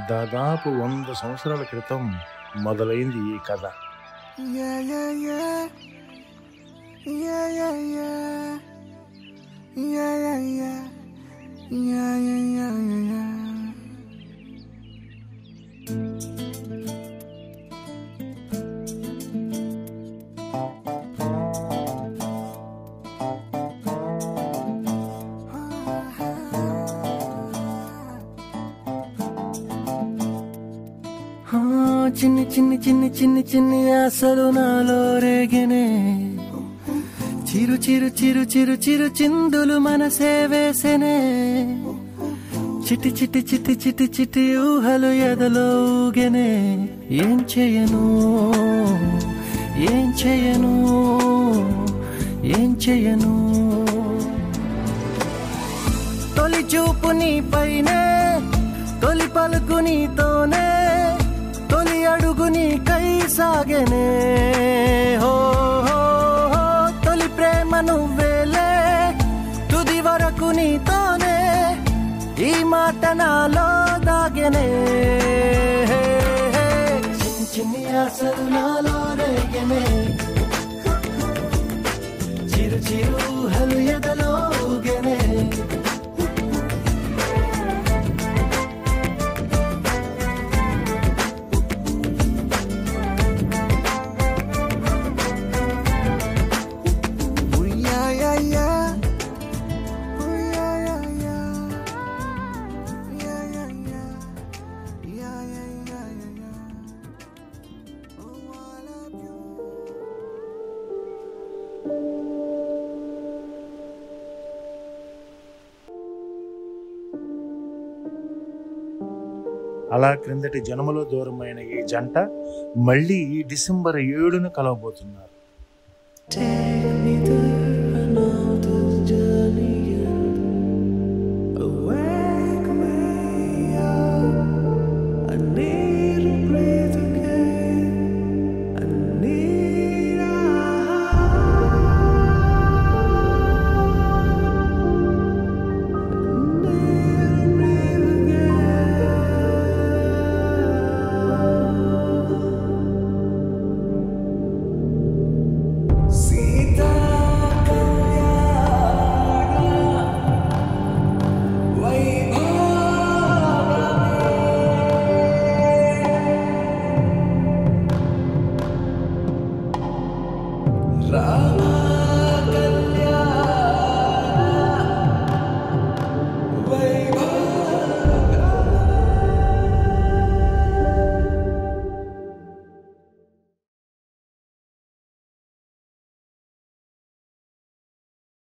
దాదాపు వంద సంవత్సరాల క్రితం మొదలైంది ఈ కథ Yeah, yeah, yeah. Yeah, yeah, yeah. Yeah, yeah, yeah. Yeah, yeah, yeah, yeah, yeah. ఆ, చిన్ని చిన్ని చిన్ని చిన్ని చిన్ని ఆశలు నాలో రేగనే చిరు చిరు చిరు చిరు చిరు చిందులు మనసే వేసెనే చిట్టి చిట్టి చిట్టి చిట్టి చిట్టి ఊహలు ఎదలో ఊగెనే ఏం చేయను ఏం చేయను ఏం చేయను తొలి చూపు నీ పైనే తొలి పలుకు నీతోనే తొలి అడుగు నీ కై సాగెనే హో హో, హో, తొలి ప్రేమ నువ్వేలే తుది వరకు నీతోనే ఈ మాట నాలో దాగెనే చిన్ని చిన్ని ఆశలు నాలో రేగెనే చిరు చిరు ఊహలు ఎదలో ఊగెనే Ooh, yeah, yeah, yeah. Ooh, yeah, yeah, yeah. Yeah, yeah, yeah. Yeah, yeah, yeah, yeah, yeah. Oh, I love you. అలా క్రిందటి జన్మలో దూరమైన ఈ జంట మళ్ళీ ఈ డిసెంబర్ ఏడున కలవబోతున్నారు